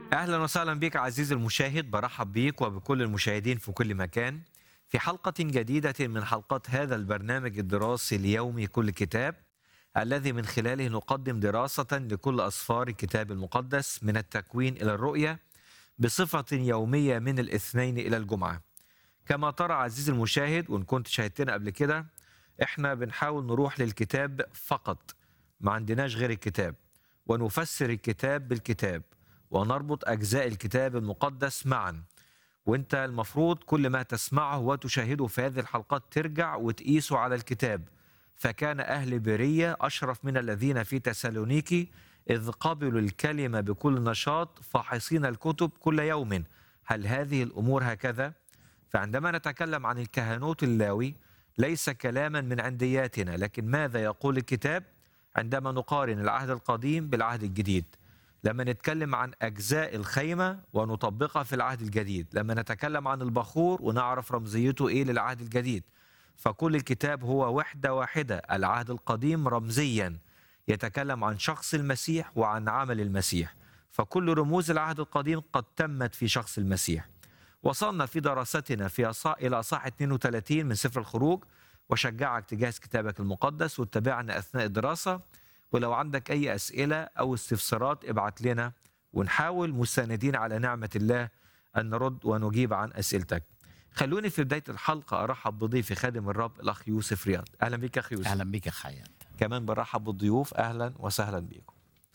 اهلا وسهلا بك عزيزي المشاهد برحب بيك وبكل المشاهدين في كل مكان في حلقه جديده من حلقات هذا البرنامج الدراسي اليومي كل كتاب الذي من خلاله نقدم دراسه لكل اسفار الكتاب المقدس من التكوين الى الرؤيه بصفه يوميه من الاثنين الى الجمعه كما ترى عزيزي المشاهد وان كنت شاهدتنا قبل كده احنا بنحاول نروح للكتاب فقط ما عندناش غير الكتاب ونفسر الكتاب بالكتاب ونربط أجزاء الكتاب المقدس معا وانت المفروض كل ما تسمعه وتشاهده في هذه الحلقات ترجع وتقيسه على الكتاب فكان أهل برية أشرف من الذين في تسالونيكي إذ قبلوا الكلمة بكل نشاط فاحصين الكتب كل يوم هل هذه الأمور هكذا؟ فعندما نتكلم عن الكهنوت اللاوي ليس كلاما من عندياتنا لكن ماذا يقول الكتاب عندما نقارن العهد القديم بالعهد الجديد لما نتكلم عن أجزاء الخيمة ونطبقها في العهد الجديد لما نتكلم عن البخور ونعرف رمزيته إيه للعهد الجديد فكل الكتاب هو وحدة واحدة العهد القديم رمزيا يتكلم عن شخص المسيح وعن عمل المسيح فكل رموز العهد القديم قد تمت في شخص المسيح وصلنا في دراستنا في أصح إلى أصح 32 من سفر الخروج وشجعك تجهز كتابك المقدس وتتابعنا أثناء الدراسة ولو عندك أي أسئلة أو استفسارات ابعت لنا ونحاول مستندين على نعمة الله أن نرد ونجيب عن أسئلتك خلوني في بداية الحلقة أرحب بضيفي خادم الرب الأخ يوسف رياض أهلا بك يا أخ يوسف اهلا بك يا خيال كمان برحب بالضيوف أهلا وسهلا بكم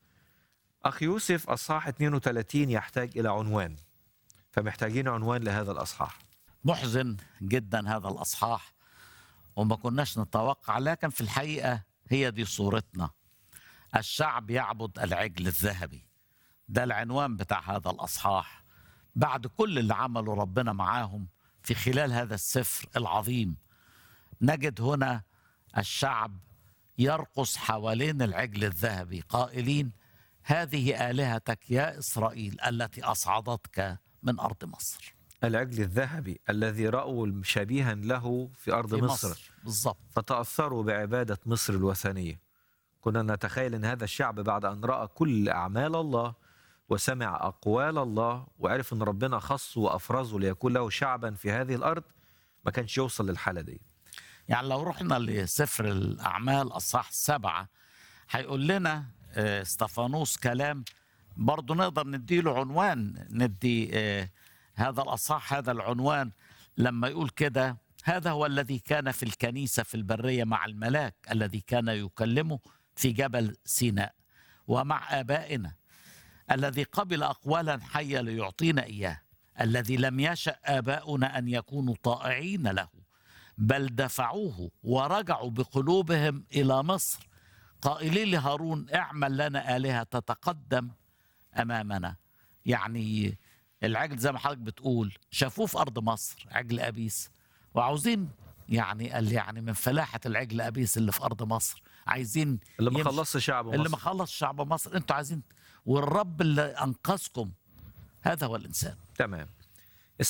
أخ يوسف أصحاح 32 يحتاج إلى عنوان فمحتاجين عنوان لهذا الأصحاح محزن جدا هذا الاصحاح وما كناش نتوقع لكن في الحقيقه هي دي صورتنا الشعب يعبد العجل الذهبي ده العنوان بتاع هذا الاصحاح بعد كل اللي عمله ربنا معاهم في خلال هذا السفر العظيم نجد هنا الشعب يرقص حوالين العجل الذهبي قائلين هذه الهتك يا اسرائيل التي اصعدتك من ارض مصر العجل الذهبي الذي رأوا شبيها له في أرض في مصر بالظبط فتأثروا بعبادة مصر الوثنية كنا نتخيل أن هذا الشعب بعد أن رأى كل أعمال الله وسمع أقوال الله وعرف أن ربنا خصه وأفرزه ليكون له شعبا في هذه الأرض ما كانش يوصل للحالة دي يعني لو رحنا لسفر الأعمال أصح سبعة هيقول لنا آه، استفانوس كلام برضه نقدر نديله عنوان ندي آه، هذا الأصح هذا العنوان لما يقول كده هذا هو الذي كان في الكنيسة في البرية مع الملاك الذي كان يكلمه في جبل سيناء ومع آبائنا الذي قبل أقوالا حية ليعطينا إياه الذي لم يشأ آباؤنا أن يكونوا طائعين له بل دفعوه ورجعوا بقلوبهم إلى مصر قائلين لهارون اعمل لنا آلهة تتقدم أمامنا يعني العجل زي ما حضرتك بتقول شافوه في أرض مصر عجل أبيس وعاوزين يعني قال يعني من فلاحة العجل أبيس اللي في أرض مصر عايزين اللي ما يمشي- خلصش شعب مصر اللي ما خلص شعب مصر انتوا عايزين والرب اللي انقذكم هذا هو الانسان تمام